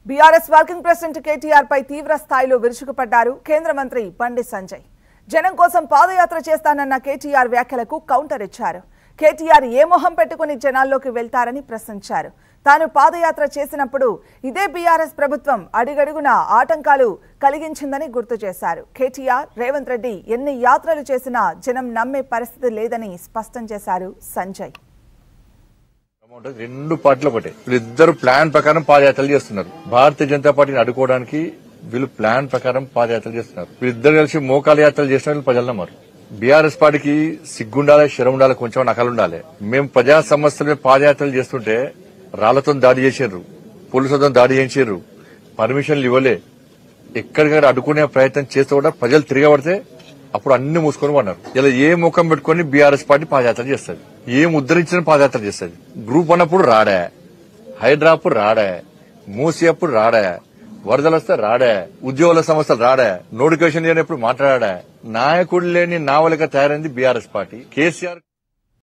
BRS working president KTR పై తీవ్ర స్థాయిలో విరుచుకుపడ్డారు కేంద్ర మంత్రి బండి సంజయ్ జనం కోసం పాదయాత్ర చేస్తానన్న కేటీఆర్ వ్యాఖ్యలకు కౌంటర్ ఇచ్చారు కేటీఆర్ ఏ మొహం పెట్టుకుని జనాల్లోకి వెళ్తారని ప్రశ్నించారు తాను పాదయాత్ర చేసినప్పుడు ఇదే బీఆర్ఎస్ ప్రభుత్వం అడుగడుగున ఆటంకాలు కలిగించిందని గుర్తు చేశారు కేటీఆర్ రేవంత్ రెడ్డి ఎన్ని యాత్రలు చేసినా జనం నమ్మే పరిస్థితి లేదని స్పష్టం చేశారు సంజయ్ అమౌంట్ రెండు పార్టీలు ఒకటే వీళ్ళిద్దరు ప్లాన్ ప్రకారం పాదయాత్రలు చేస్తున్నారు భారతీయ జనతా పార్టీని అడ్డుకోవడానికి వీళ్ళు ప్లాన్ ప్రకారం పాదయాత్రలు చేస్తున్నారు వీళ్ళిద్దరు కలిసి మోకాల యాత్రలు చేసిన వీళ్ళు ప్రజలు నమ్మరు బీఆర్ఎస్ పార్టీకి సిగ్గుండాలి శరం ఉండాలి కొంచెం నకలు ఉండాలి మేము ప్రజా సమస్యల మీద పాదయాత్రలు చేస్తుంటే రాళ్లతో దాడి చేసారు పోలీసులతో దాడి చేయించారు పర్మిషన్లు ఇవ్వలే ఎక్కడికక్కడ అడ్డుకునే ప్రయత్నం చేస్తూ కూడా ప్రజలు తిరగబడితే అప్పుడు అన్ని మూసుకొని పడినారు ఇలా ఏ ముఖం పెట్టుకొని బీఆర్ఎస్ పార్టీ పాదయాత్ర చేస్తుంది ఏం ఉద్ధరించిన పాదయాత్ర చేస్తుంది గ్రూప్ అన్నప్పుడు రాడా హైడ్రా అప్పుడు రాడా మూసి అప్పుడు రాడా వరదలు వస్తే రాడా ఉద్యోగుల సమస్యలు రాడా నోటిఫికేషన్ లేనప్పుడు మాట్లాడా నాయకుడు లేని నావలిగా తయారైంది బీఆర్ఎస్ పార్టీ కేసీఆర్